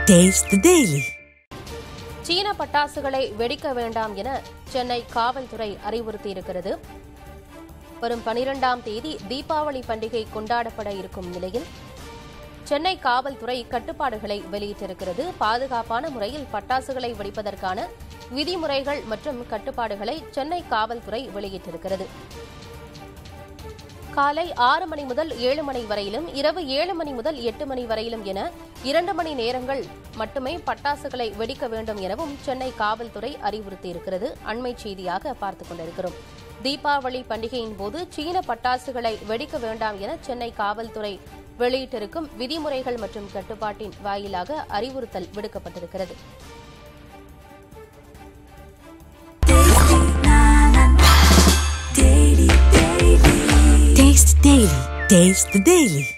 Taste the Daily. சீன பட்டாசுகளை வெடிக்க வேண்டாம் என சென்னை காவல்துறை அறிவுறுத்தியிருக்கிறது வரும் பனிரெண்டாம் தேதி தீபாவளி பண்டிகை கொண்டாடப்பட இருக்கும் நிலையில் சென்னை காவல்துறை கட்டுப்பாடுகளை வெளியிட்டிருக்கிறது பாதுகாப்பான முறையில் பட்டாசுகளை வெடிப்பதற்கான விதிமுறைகள் மற்றும் கட்டுப்பாடுகளை சென்னை காவல்துறை வெளியிட்டிருக்கிறது காலை ஆறு மணி முதல் ஏழு மணி வரையிலும் இரவு ஏழு மணி முதல் எட்டு மணி வரையிலும் என இரண்டு மணி நேரங்கள் மட்டுமே பட்டாசுகளை வெடிக்க வேண்டும் எனவும் சென்னை காவல்துறை அறிவுறுத்தியிருக்கிறது அண்மை செய்தியாக பார்த்துக் கொண்டிருக்கிறோம் தீபாவளி பண்டிகையின் போது சீன பட்டாசுகளை வெடிக்க வேண்டாம் என சென்னை காவல்துறை வெளியிட்டிருக்கும் விதிமுறைகள் மற்றும் கட்டுப்பாட்டின் வாயிலாக அறிவுறுத்தல் விடுக்கப்பட்டிருக்கிறது Taste the Daily. Taste the Daily.